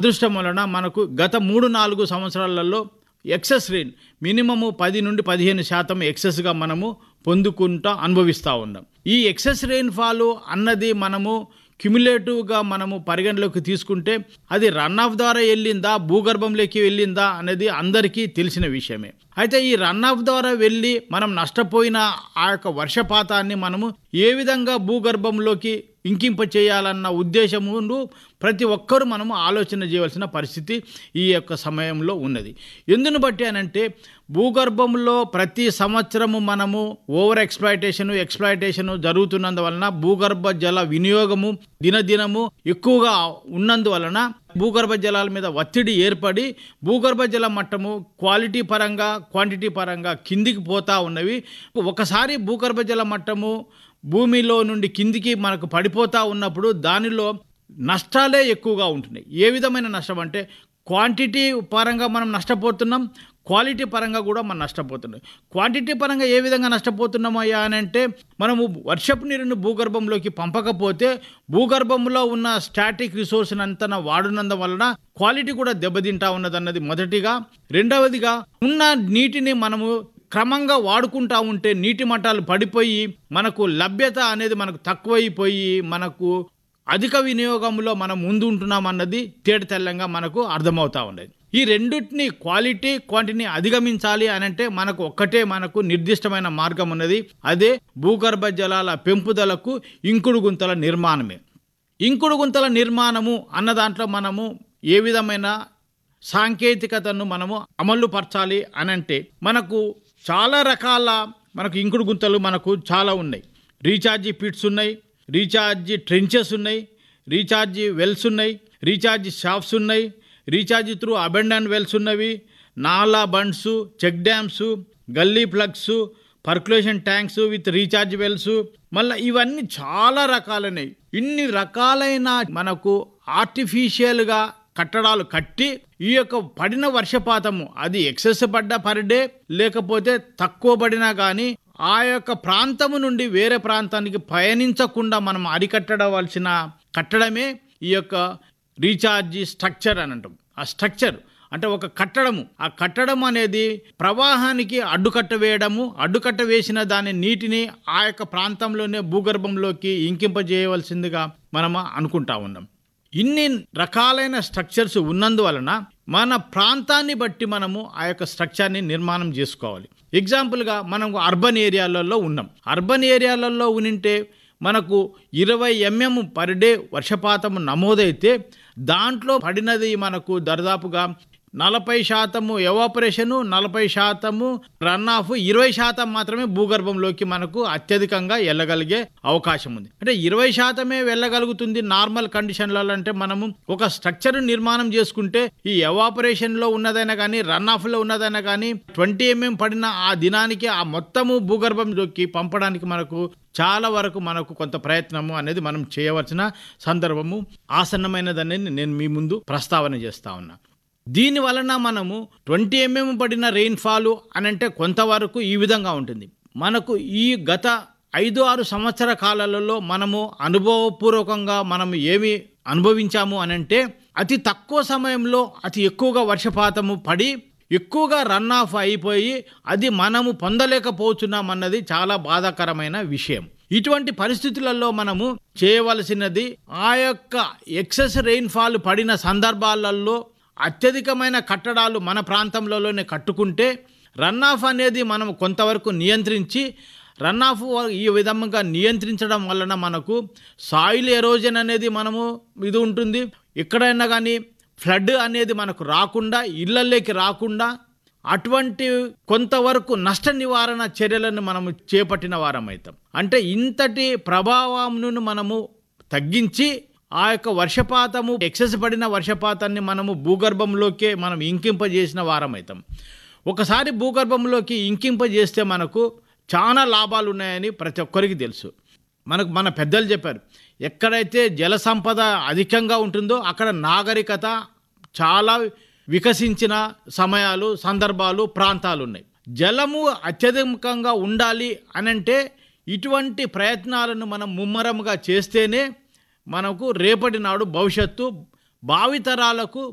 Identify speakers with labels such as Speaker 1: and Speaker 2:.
Speaker 1: అదృష్టం వలన మనకు గత మూడు నాలుగు సంవత్సరాలలో ఎక్సెస్ రెయిన్ మినిమము పది నుండి పదిహేను శాతం ఎక్సెస్గా మనము పొందుకుంటా అనుభవిస్తూ ఉన్నాం ఈ ఎక్సెస్ రెయిన్ఫాల్ అన్నది మనము క్యుములేటివ్గా మనము పరిగణలోకి తీసుకుంటే అది రన్ ఆఫ్ ద్వారా వెళ్ళిందా భూగర్భంలోకి వెళ్ళిందా అనేది అందరికీ తెలిసిన విషయమే అయితే ఈ రన్ ఆఫ్ ద్వారా వెళ్ళి మనం నష్టపోయిన ఆ యొక్క వర్షపాతాన్ని మనము ఏ విధంగా భూగర్భంలోకి ఇంకింప చేయాలన్న ఉద్దేశమును ప్రతి ఒక్కరూ మనము ఆలోచన చేయవలసిన పరిస్థితి ఈ యొక్క సమయంలో ఉన్నది ఎందును బట్టి అనంటే భూగర్భంలో ప్రతి సంవత్సరము మనము ఓవర్ ఎక్స్ప్లాయిటేషన్ ఎక్స్ప్లాయిటేషన్ జరుగుతున్నందువలన భూగర్భ జల వినియోగము దినదినము ఎక్కువగా ఉన్నందువలన భూగర్భ జలాల మీద ఒత్తిడి ఏర్పడి భూగర్భ జల మట్టము క్వాలిటీ పరంగా క్వాంటిటీ పరంగా కిందికి పోతా ఉన్నవి ఒకసారి భూగర్భ జల మట్టము భూమిలో నుండి కిందికి మనకు పడిపోతూ ఉన్నప్పుడు దానిలో నష్టాలే ఎక్కువగా ఉంటున్నాయి ఏ విధమైన నష్టం అంటే క్వాంటిటీ పరంగా మనం నష్టపోతున్నాం క్వాలిటీ పరంగా కూడా మనం నష్టపోతున్నాం క్వాంటిటీ పరంగా ఏ విధంగా నష్టపోతున్నామయ్యా అని అంటే మనము వర్షపు నీరుని భూగర్భంలోకి పంపకపోతే భూగర్భంలో ఉన్న స్టాటిక్ రిసోర్స్ అంతా వాడునందు వలన క్వాలిటీ కూడా దెబ్బతింటా ఉన్నదన్నది మొదటిగా రెండవదిగా ఉన్న నీటిని మనము క్రమంగా వాడుకుంటా ఉంటే నీటి మట్టాలు పడిపోయి మనకు లభ్యత అనేది మనకు తక్కువైపోయి మనకు అధిక వినియోగంలో మనం ముందు ఉంటున్నాం అన్నది తేటతెల్లంగా మనకు అర్థమవుతా ఉండేది ఈ రెండింటిని క్వాలిటీ క్వాంటిటీని అధిగమించాలి అని అంటే మనకు ఒక్కటే మనకు నిర్దిష్టమైన మార్గం ఉన్నది అదే భూగర్భ జలాల పెంపుదలకు ఇంకుడు గుంతల నిర్మాణమే ఇంకుడు గుంతల నిర్మాణము అన్న దాంట్లో మనము ఏ విధమైన సాంకేతికతను మనము అమలు పరచాలి అని అంటే మనకు చాలా రకాల మనకు ఇంకుడు గుంతలు మనకు చాలా ఉన్నాయి రీఛార్జీ పిట్స్ ఉన్నాయి రీఛార్జీ ట్రెంచెస్ ఉన్నాయి రీఛార్జీ వెల్స్ ఉన్నాయి రీఛార్జీ షాప్స్ ఉన్నాయి రీఛార్జీ త్రూ అబెండన్ వెల్స్ ఉన్నవి నాలా bunds check dams gully plugs percolation tanks with recharge wells మళ్ళీ ఇవన్నీ చాలా రకాలైనవి ఇన్ని రకాలైన మనకు ఆర్టిఫిషియల్గా కట్టడాలు కట్టి ఈ యొక్క పడిన వర్షపాతము అది ఎక్సెస్ పడ్డ పర్ డే లేకపోతే తక్కువ పడినా కానీ ఆ యొక్క ప్రాంతము నుండి వేరే ప్రాంతానికి పయనించకుండా మనం అరికట్టడవలసిన కట్టడమే ఈ యొక్క రీఛార్జీ స్ట్రక్చర్ అని అంటాం ఆ స్ట్రక్చర్ అంటే ఒక కట్టడము ఆ కట్టడం అనేది ప్రవాహానికి అడ్డుకట్ట వేయడము అడ్డుకట్ట వేసిన దాని నీటిని ఆ యొక్క ప్రాంతంలోనే భూగర్భంలోకి ఇంకింపజేయవలసిందిగా మనం అనుకుంటా ఉన్నాం ఇన్ని రకాలైన స్ట్రక్చర్స్ ఉన్నందువలన మన ప్రాంతాన్ని బట్టి మనము ఆ యొక్క స్ట్రక్చర్ని నిర్మాణం చేసుకోవాలి ఎగ్జాంపుల్గా మనం అర్బన్ ఏరియాలలో ఉన్నాం అర్బన్ ఏరియాలలో ఉనింటే మనకు ఇరవై ఎంఎం పర్ డే వర్షపాతము నమోదైతే దాంట్లో పడినది మనకు దరిదాపుగా నలభై శాతము ఎవాపరేషను నలభై శాతము రన్ ఆఫ్ ఇరవై శాతం మాత్రమే భూగర్భంలోకి మనకు అత్యధికంగా వెళ్ళగలిగే అవకాశం ఉంది అంటే ఇరవై శాతమే వెళ్ళగలుగుతుంది నార్మల్ కండిషన్లలో అంటే మనము ఒక స్ట్రక్చర్ నిర్మాణం చేసుకుంటే ఈ ఎవాపరేషన్ లో ఉన్నదైనా కానీ రన్ ఆఫ్ లో ఉన్నదైనా కానీ ట్వంటీ ఎంఎం పడిన ఆ దినానికి ఆ మొత్తము భూగర్భంలోకి పంపడానికి మనకు చాలా వరకు మనకు కొంత ప్రయత్నము అనేది మనం చేయవలసిన సందర్భము ఆసన్నమైనదని నేను మీ ముందు ప్రస్తావన చేస్తా ఉన్నా దీని వలన మనము ట్వంటీ ఎంఎం పడిన రెయిన్ఫాల్ అని అంటే కొంతవరకు ఈ విధంగా ఉంటుంది మనకు ఈ గత ఐదు ఆరు సంవత్సర కాలాలలో మనము అనుభవపూర్వకంగా మనం ఏమి అనుభవించాము అని అంటే అతి తక్కువ సమయంలో అతి ఎక్కువగా వర్షపాతము పడి ఎక్కువగా రన్ ఆఫ్ అయిపోయి అది మనము పొందలేకపోతున్నాం అన్నది చాలా బాధాకరమైన విషయం ఇటువంటి పరిస్థితులలో మనము చేయవలసినది ఆ యొక్క ఎక్సెస్ రెయిన్ఫాల్ పడిన సందర్భాలలో అత్యధికమైన కట్టడాలు మన ప్రాంతంలోనే కట్టుకుంటే రన్ ఆఫ్ అనేది మనం కొంతవరకు నియంత్రించి రన్ ఆఫ్ ఈ విధంగా నియంత్రించడం వలన మనకు సాయిల్ ఎరోజన్ అనేది మనము ఇది ఉంటుంది ఎక్కడైనా కానీ ఫ్లడ్ అనేది మనకు రాకుండా ఇళ్లలోకి రాకుండా అటువంటి కొంతవరకు నష్ట నివారణ చర్యలను మనము చేపట్టిన వారం అవుతాం అంటే ఇంతటి ప్రభావంను మనము తగ్గించి ఆ యొక్క వర్షపాతము ఎక్సెస్ పడిన వర్షపాతాన్ని మనము భూగర్భంలోకే మనం ఇంకింపజేసిన వారం అవుతాం ఒకసారి భూగర్భంలోకి ఇంకింపజేస్తే మనకు చాలా లాభాలు ఉన్నాయని ప్రతి ఒక్కరికి తెలుసు మనకు మన పెద్దలు చెప్పారు ఎక్కడైతే జల సంపద అధికంగా ఉంటుందో అక్కడ నాగరికత చాలా వికసించిన సమయాలు సందర్భాలు ప్రాంతాలు ఉన్నాయి జలము అత్యధికంగా ఉండాలి అనంటే ఇటువంటి ప్రయత్నాలను మనం ముమ్మరంగా చేస్తేనే మనకు రేపటి నాడు భవిష్యత్తు భావితరాలకు